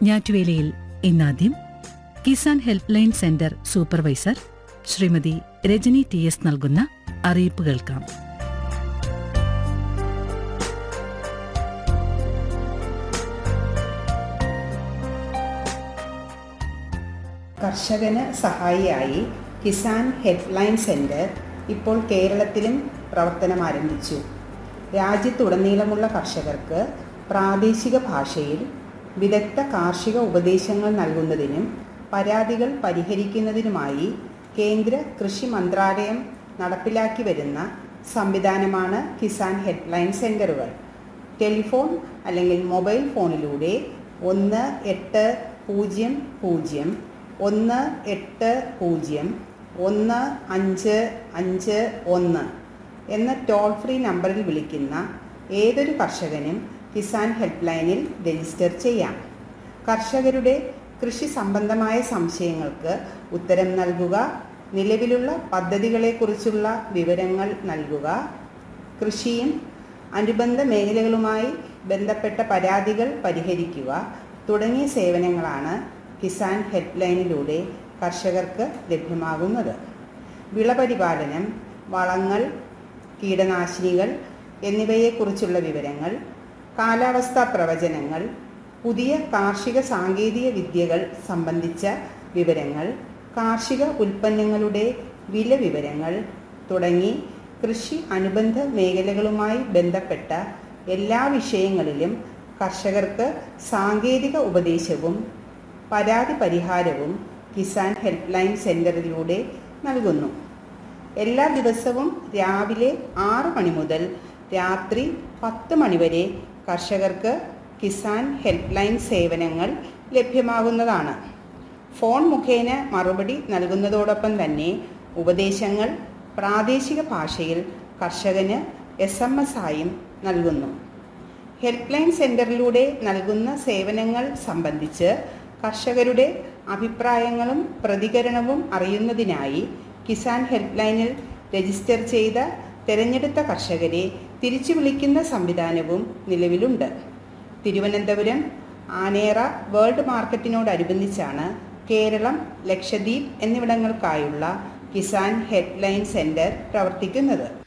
ഞാറ്റുവേലയിൽ ഇന്നാദ്യം Kisan help line centre supervisor Shrimati Rajani T S നൽകുന്ന അറിയിപ്പ് കേൾക്കാം കർഷകന് സഹായിയായി കിസാൻ ഹെൽപ്പ് ലൈൻ സെൻറ്റർ ഇപ്പോൾ കേരളത്തിലും പ്രവർത്തനം ആരംഭിച്ചു രാജ്യത്തുടനീളമുള്ള കർഷകർക്ക് പ്രാദേശിക ഭാഷയിൽ വിദഗ്ധ കാർഷിക ഉപദേശങ്ങൾ നൽകുന്നതിനും പരാതികൾ പരിഹരിക്കുന്നതിനുമായി കേന്ദ്ര കൃഷി മന്ത്രാലയം നടപ്പിലാക്കി വരുന്ന സംവിധാനമാണ് കിസാൻ ഹെൽപ്പ് ലൈൻ സെൻ്ററുകൾ ടെലിഫോൺ അല്ലെങ്കിൽ മൊബൈൽ ഫോണിലൂടെ ഒന്ന് എട്ട് പൂജ്യം പൂജ്യം ഒന്ന് എട്ട് പൂജ്യം ഒന്ന് അഞ്ച് അഞ്ച് ഒന്ന് എന്ന ടോൾ ഫ്രീ നമ്പറിൽ വിളിക്കുന്ന ഏതൊരു കർഷകനും കിസാൻ ഹെൽപ്പ് ലൈനിൽ രജിസ്റ്റർ ചെയ്യാം കർഷകരുടെ കൃഷി സംബന്ധമായ സംശയങ്ങൾക്ക് ഉത്തരം നൽകുക നിലവിലുള്ള പദ്ധതികളെക്കുറിച്ചുള്ള വിവരങ്ങൾ നൽകുക കൃഷിയും അനുബന്ധ മേഖലകളുമായി ബന്ധപ്പെട്ട പരാതികൾ പരിഹരിക്കുക തുടങ്ങിയ സേവനങ്ങളാണ് കിസാൻ ഹെൽപ്പ് ലൈനിലൂടെ കർഷകർക്ക് ലഭ്യമാകുന്നത് വിളപരിപാലനം വളങ്ങൾ കീടനാശിനികൾ എന്നിവയെക്കുറിച്ചുള്ള വിവരങ്ങൾ കാലാവസ്ഥാ പ്രവചനങ്ങൾ പുതിയ കാർഷിക സാങ്കേതിക വിദ്യകൾ സംബന്ധിച്ച വിവരങ്ങൾ കാർഷിക ഉൽപ്പന്നങ്ങളുടെ വില വിവരങ്ങൾ തുടങ്ങി കൃഷി അനുബന്ധ മേഖലകളുമായി ബന്ധപ്പെട്ട എല്ലാ വിഷയങ്ങളിലും കർഷകർക്ക് സാങ്കേതിക ഉപദേശവും പരാതി പരിഹാരവും കിസാൻ ഹെൽപ്പ് ലൈൻ സെൻ്ററിലൂടെ നൽകുന്നു എല്ലാ ദിവസവും രാവിലെ ആറ് മണി മുതൽ രാത്രി പത്ത് മണി വരെ കർഷകർക്ക് കിസാൻ ഹെൽപ്പ് ലൈൻ സേവനങ്ങൾ ലഭ്യമാകുന്നതാണ് ഫോൺ മുഖേന മറുപടി നൽകുന്നതോടൊപ്പം തന്നെ ഉപദേശങ്ങൾ പ്രാദേശിക ഭാഷയിൽ കർഷകന് എസ് എം എസ് ആയും നൽകുന്നു ഹെൽപ്പ് ലൈൻ സെൻ്ററിലൂടെ നൽകുന്ന സേവനങ്ങൾ സംബന്ധിച്ച് കർഷകരുടെ അഭിപ്രായങ്ങളും പ്രതികരണവും അറിയുന്നതിനായി കിസാൻ ഹെൽപ്പ് ലൈനിൽ രജിസ്റ്റർ ചെയ്ത തിരഞ്ഞെടുത്ത കർഷകരെ തിരിച്ചു വിളിക്കുന്ന സംവിധാനവും നിലവിലുണ്ട് തിരുവനന്തപുരം ആനേറ വേൾഡ് മാർക്കറ്റിനോടനുബന്ധിച്ചാണ് കേരളം ലക്ഷദ്വീപ് എന്നിവിടങ്ങൾക്കായുള്ള കിസാൻ ഹെൽപ്പ് ലൈൻ സെൻറ്റർ പ്രവർത്തിക്കുന്നത്